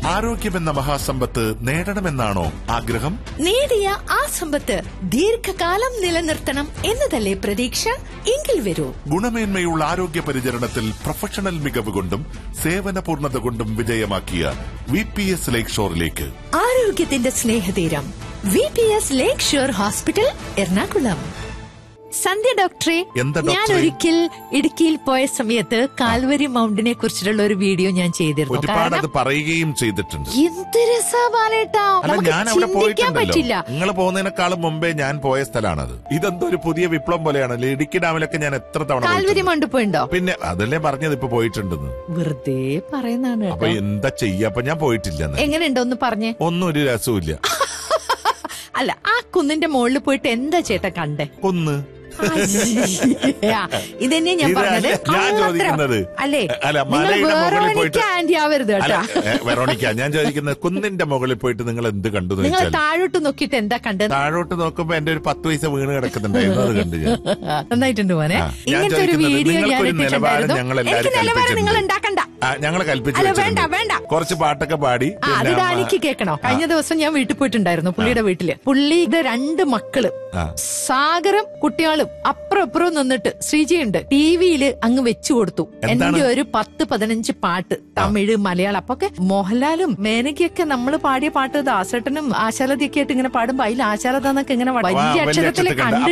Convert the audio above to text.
ആരോഗ്യമെന്ന മഹാസമ്പത്ത് നേടണമെന്നാണോ ആഗ്രഹം നേടിയ ആ സമ്പത്ത് ദീർഘകാലം നിലനിർത്തണം എന്നതല്ലേ പ്രതീക്ഷ എങ്കിൽ വരൂ ഗുണമേന്മയുള്ള ആരോഗ്യ പരിചരണത്തിൽ പ്രൊഫഷണൽ മികവ് കൊണ്ടും സേവന പൂർണ്ണത കൊണ്ടും വിജയമാക്കിയ വി പി എസ് ലേക്ക് ഷോറിലേക്ക് ആരോഗ്യത്തിന്റെ സ്നേഹതീരം V P S lakeshore hospital Ernakulam Sandhya ഡോക്ടറെ എന്താ ഡോക്ടറെ? ഞാൻ ഒരിക്കൽ ഇടുക്കിയിൽ പോയ സമയത്ത് കാൽവരി മൗണ്ടിനെ കുറിച്ചിട്ടുള്ള ഒരു വീഡിയോ ഞാൻ ചെയ്തിരുന്നു ഒരുപാട് കാരണം അത് പറയുകയും ചെയ്തിട്ടുണ്ട് എന്ത് രസാ ബാലേട്ടാ അല്ല നമുക്ക് ഞാൻ അവിടെ ചിന്തിക്കാൻ പോയിട്ടുണ്ടല്ലോ പറ്റില്ല നിങ്ങൾ പോകുന്നതിനേക്കാളും മുമ്പേ ഞാൻ പോയ സ്ഥലമാണത് ഇതെന്തോ ഒരു പുതിയ വിപ്ലവം പോലെയാണല്ലോ ഇടുക്കി ഡാമിലൊക്കെ ഞാൻ എത്ര തവണ കാൽവരി പോയിട്ടുണ്ട്. മൗണ്ട് പോയിണ്ടോ പിന്നെ അതല്ലേ പറഞ്ഞത് ഇപ്പൊ പോയിട്ടുണ്ടെന്ന് വെറുതെ പറയുന്നതാണ് അപ്പൊ കേട്ടോ എന്താ ചെയ്യാ അപ്പൊ ഞാൻ പോയിട്ടില്ലെന്ന് എങ്ങനെയുണ്ടോ ഒന്ന് പറഞ്ഞേ ഒന്നും ഒരു രസമില്ല അല്ല ആ കുന്നിന്റെ മുകളിൽ പോയിട്ട് എന്താ ചേട്ടാ കണ്ടേ ഒന്ന് അയ്യ. ഇതന്നെ ഞാൻ ഇത് പറഞ്ഞത് അല്ല ഞാൻ കള്ളത്തരം. ചോദിക്കുന്നത് അല്ലേ അല്ല നിങ്ങൾ മലയുടെ മുകളിൽ വേറൊനിക്ക് പോയിട്ട് ആന്റി ആവരുത് അല്ല കേട്ടാ ഏ, വെറോണിക്ക ഞാൻ ചോദിക്കുന്നത് കുന്നിന്റെ മുകളിൽ പോയിട്ട് നിങ്ങൾ എന്ത് കണ്ടു എന്ന് നിങ്ങൾ വെച്ചാൽ താഴോട്ട് നോക്കിയിട്ട് എന്താ കണ്ടത് താഴോട്ട് നോക്കുമ്പോ എന്റെ ഒരു പത്ത് പൈസ വീണ് കിടക്കുന്നുണ്ടായിരുന്നു അത് കണ്ടു ഞാൻ നന്നായിട്ടുണ്ട് മോനെ ആ, ഞാൻ ഇങ്ങനത്തെ ഒരു ചോദിക്കുന്നത് വീഡിയോ ഞാൻ നിങ്ങൾക്കൊരു നിലവാരം എത്തിച്ചിട്ടുണ്ടായിരുന്നു ഞങ്ങൾ എനിക്ക് എല്ലാവരും നിലവാരം നിങ്ങൾ കൽപ്പിച്ചിട്ടുണ്ട്. ഉണ്ടാക്കണ്ട ആ, ഞങ്ങള് കൽപ്പിച്ചു അല്ല, വെച്ചിട്ടുണ്ട്. വേണ്ട, വേണ്ട. കുറച്ച് പാട്ടൊക്കെ പാടി ആ അത് പിന്നെ ഡാനിക്ക് കേൾക്കണോ കഴിഞ്ഞ ദിവസം ഞാൻ വീട്ടിൽ പോയിട്ടുണ്ടായിരുന്നു പുള്ളിയുടെ വീട്ടില് പുള്ളിയുടെ രണ്ട് മക്കള് ആ. സാഗരം കുട്ടികളും അപ്പുറം അപ്പുറം നിന്നിട്ട് ശ്രീജിയുണ്ട് ടിവിയിൽ അങ്ങ് വെച്ചു കൊടുത്തു എന്താണ്? എന്റെ ഒരു പത്ത് പതിനഞ്ച് പാട്ട് തമിഴ് മലയാളം അപ്പൊ ഒക്കെ മോഹൻലാലും മേനകയൊക്കെ നമ്മൾ പാടിയ പാട്ട് ദാസേട്ടനും ആശാലതയൊക്കെ ആയിട്ട് ഇങ്ങനെ പാടുമ്പോ അതിൽ ആശാലത എന്നൊക്കെ ഇങ്ങനെ വലിയ വലിയ അക്ഷരത്തിൽ അക്ഷരത്തിൽ കണ്ട്. കണ്ട്